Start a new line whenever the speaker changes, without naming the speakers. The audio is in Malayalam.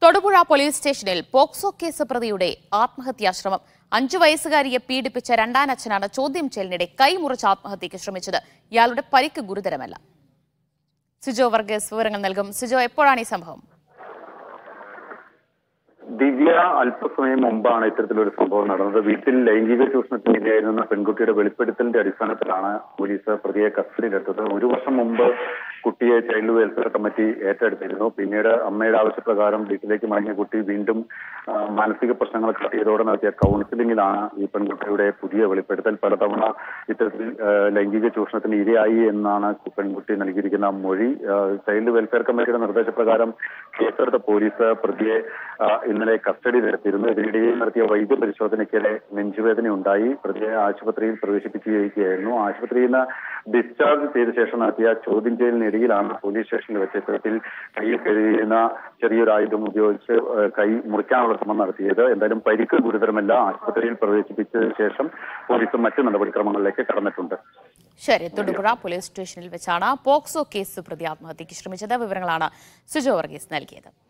തൊടുപുഴ പോലീസ് സ്റ്റേഷനിൽ പോക്സോ കേസ് പ്രതിയുടെ ആത്മഹത്യാശ്രമം അഞ്ചു വയസ്സുകാരിയെ പീഡിപ്പിച്ച രണ്ടാനച്ഛനാണ് ചോദ്യം ചെയ്യലിനിടെ കൈമുറിച്ച് ആത്മഹത്യയ്ക്ക് ശ്രമിച്ചത് ഇയാളുടെ പരിക്ക് ഗുരുതരമല്ല സിജോ വർഗീസ് വിവരങ്ങൾ നൽകും സിജോ എപ്പോഴാണ് ഈ സംഭവം
ദിവ്യ അല്പസമയം മുമ്പാണ് ഇത്തരത്തിലൊരു സംഭവം നടന്നത് വീട്ടിൽ ലൈംഗിക ചൂഷണത്തിന് ഇരയായിരുന്ന പെൺകുട്ടിയുടെ വെളിപ്പെടുത്തലിന്റെ അടിസ്ഥാനത്തിലാണ് പോലീസ് പ്രതിയെ കസ്റ്റഡിയിലെടുത്തത് ഒരു വർഷം മുമ്പ് കുട്ടിയെ ചൈൽഡ് വെൽഫെയർ കമ്മിറ്റി ഏറ്റെടുത്തിരുന്നു പിന്നീട് അമ്മയുടെ ആവശ്യപ്രകാരം വീട്ടിലേക്ക് മടങ്ങിയ കുട്ടി വീണ്ടും ആ, മാനസിക പ്രശ്നങ്ങൾ കാട്ടിയതോടെ നടത്തിയ കൗൺസിലിംഗിലാണ് ഈ പെൺകുട്ടിയുടെ പുതിയ വെളിപ്പെടുത്തൽ പലതവണ ഇത്തരത്തിൽ ആ, ലൈംഗിക ചൂഷണത്തിന് ഇരയായി എന്നാണ് പെൺകുട്ടി നൽകിയിരിക്കുന്ന മൊഴി ആ, ചൈൽഡ് വെൽഫെയർ കമ്മിറ്റിയുടെ നിർദ്ദേശപ്രകാരം കേസെടുത്ത പോലീസ് പ്രതിയെ ആ, ഇന്നലെ കസ്റ്റഡിയിലെടുത്തിരുന്നു ഇതിനിടയിൽ നടത്തിയ വൈദ്യ പരിശോധനയ്ക്കിടെ നെഞ്ചുവേദന ഉണ്ടായി പ്രതിയെ ആശുപത്രിയിൽ പ്രവേശിപ്പിക്കുകയായിരുന്നു ആശുപത്രിയിൽ നിന്ന് ഡിസ്ചാർജ് ചെയ്ത ശേഷം നടത്തിയ ചോദ്യം ചെയ്യലിനിടയിലാണ് പോലീസ് സ്റ്റേഷനിൽ വെച്ച് ഇത്തരത്തിൽ കയ്യിൽ കരുതിയിരുന്ന ചെറിയൊരു ആയുധം ഉപയോഗിച്ച് ആ, കൈ മുറിക്കാനുള്ള ശ്രമം നടത്തിയത് എന്തായാലും പരിക്ക് ഗുരുതരമല്ല ആശുപത്രിയിൽ പ്രവേശിപ്പിച്ചതിന് ശേഷം പോലീസ് മറ്റു നടപടിക്രമങ്ങളിലേക്ക് കടന്നിട്ടുണ്ട്
ശരി തൊടുപുഴ പോലീസ് സ്റ്റേഷനിൽ വെച്ചാണ് പോക്സോ കേസ് പ്രതി ആത്മഹത്യയ്ക്ക് ശ്രമിച്ചത് വിവരങ്ങളാണ് സിജോ വർഗീസ് നൽകിയത്